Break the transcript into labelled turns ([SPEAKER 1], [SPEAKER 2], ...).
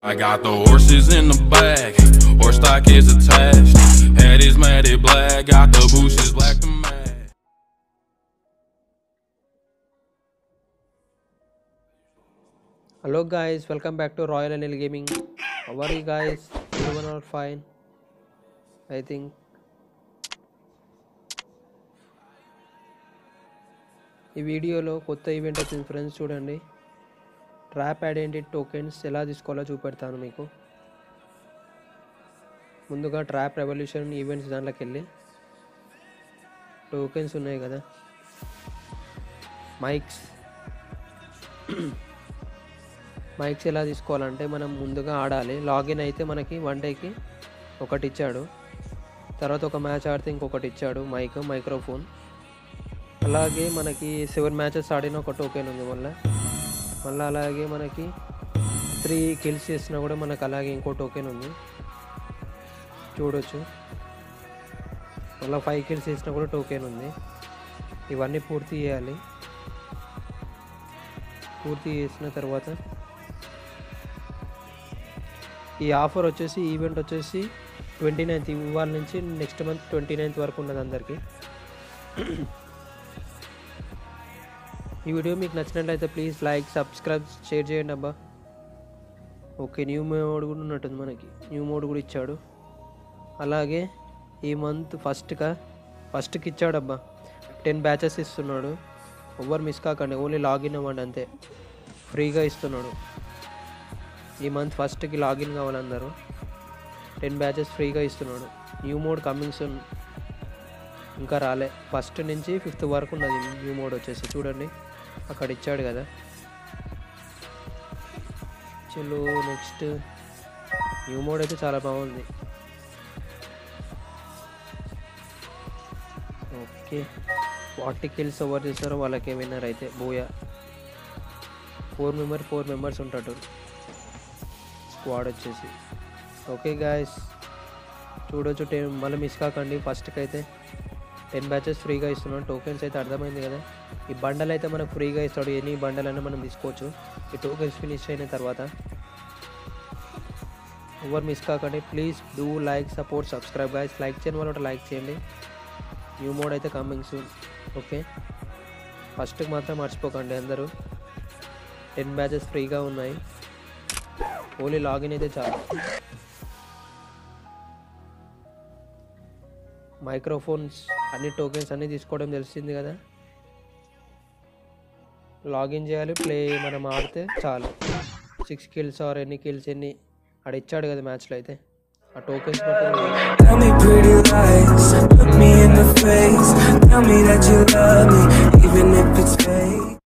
[SPEAKER 1] I got the horses in the back, horse stock is attached. Head is matted black, got the bushes black to match.
[SPEAKER 2] Hello guys, welcome back to Royal NL Gaming. How are you guys? Everyone are fine. I think. ఈ వీడియోలో కొత్త event వచ్చింది friends చూడండి trap identity tokens ఎలా తీసుకోవాలో చూపెడతాను మీకు ముందుగా ట్రాప్ రెవల్యూషన్ ఈవెంట్స్ దాంట్లోకి వెళ్ళి టోకెన్స్ ఉన్నాయి కదా మైక్స్ మైక్స్ ఎలా తీసుకోవాలంటే మనం ముందుగా ఆడాలి లాగిన్ అయితే మనకి వన్ డేకి ఒకటి ఇచ్చాడు తర్వాత ఒక మ్యాచ్ ఆడితే ఇంకొకటి ఇచ్చాడు మైక్ మైక్రోఫోన్ అలాగే మనకి సెవెన్ మ్యాచెస్ ఆడిన ఒక టోకెన్ ఉంది మళ్ళీ మళ్ళీ అలాగే మనకి త్రీ కిల్స్ చేసినా కూడా మనకు అలాగే ఇంకో టోకెన్ ఉంది చూడొచ్చు మళ్ళీ ఫైవ్ కిల్స్ చేసినా కూడా టోకెన్ ఉంది ఇవన్నీ పూర్తి చేయాలి పూర్తి చేసిన తర్వాత ఈ ఆఫర్ వచ్చేసి ఈవెంట్ వచ్చేసి ట్వంటీ నైన్త్ ఇవాళ నుంచి నెక్స్ట్ మంత్ ట్వంటీ నైన్త్ వరకు ఉన్నది అందరికీ ఈ వీడియో మీకు నచ్చినట్లయితే ప్లీజ్ లైక్ సబ్స్క్రైబ్ షేర్ చేయండి అబ్బా ఓకే న్యూ మోడ్ కూడా ఉన్నట్టుంది మనకి న్యూ మోడ్ కూడా ఇచ్చాడు అలాగే ఈ మంత్ ఫస్ట్గా ఫస్ట్కి ఇచ్చాడు అబ్బా టెన్ బ్యాచెస్ ఇస్తున్నాడు ఎవ్వరు మిస్ కాకండి ఓన్లీ లాగిన్ అవ్వండి అంతే ఫ్రీగా ఇస్తున్నాడు ఈ మంత్ ఫస్ట్కి లాగిన్ కావాలందరూ టెన్ బ్యాచెస్ ఫ్రీగా ఇస్తున్నాడు న్యూ మోడ్ కమింగ్ సూన్ ఇంకా రాలే ఫస్ట్ నుంచి ఫిఫ్త్ వరకు ఉన్నది న్యూ మోడ్ వచ్చేసి చూడండి అక్కడ ఇచ్చాడు కదా చలో నెక్స్ట్ న్యూ మోడ్ అయితే చాలా బాగుంది ఓకే ఫార్టీ కిల్స్ ఓవర్ చేస్తారో వాళ్ళకే విన్నర్ అయితే బోయా ఫోర్ మెంబర్ ఫోర్ మెంబర్స్ ఉంటాడు స్క్వాడ్ వచ్చేసి ఓకే గాయస్ చూడొచ్చు టెన్ మళ్ళీ మిస్ కాకండి ఫస్ట్కి అయితే టెన్ బ్యాచెస్ ఫ్రీగా ఇస్తున్నాడు టోకెన్స్ అయితే అర్థమైంది కదా ఈ బండల్ అయితే మనకు ఫ్రీగా ఇస్తాడు ఎనీ బండల్ అయినా మనం తీసుకోవచ్చు ఈ టోకెన్స్ ఫినిష్ అయిన తర్వాత ఎవరు మిస్ కాకండి please do like support subscribe guys like చేయని వాళ్ళు లైక్ చేయండి న్యూ మోడ్ అయితే కమింగ్ సూన్ ఓకే ఫస్ట్కి మాత్రం మర్చిపోకండి అందరూ టెన్ బ్యాచెస్ ఫ్రీగా ఉన్నాయి ఓన్లీ లాగిన్ అయితే చాలు మైక్రోఫోన్స్ అన్ని టోకెన్స్ అన్నీ తీసుకోవడం తెలిసింది కదా లాగిన్ చేయాలి ప్లే మనం ఆడితే చాలు సిక్స్ కిల్స్ ఆర్ ఎన్ని కిల్స్ ఎన్ని ఆడ ఇచ్చాడు కదా మ్యాచ్లో అయితే ఆ టోకెన్స్ బట్టి
[SPEAKER 3] Tell me pretty lies, look me in the face. Tell me that you love me,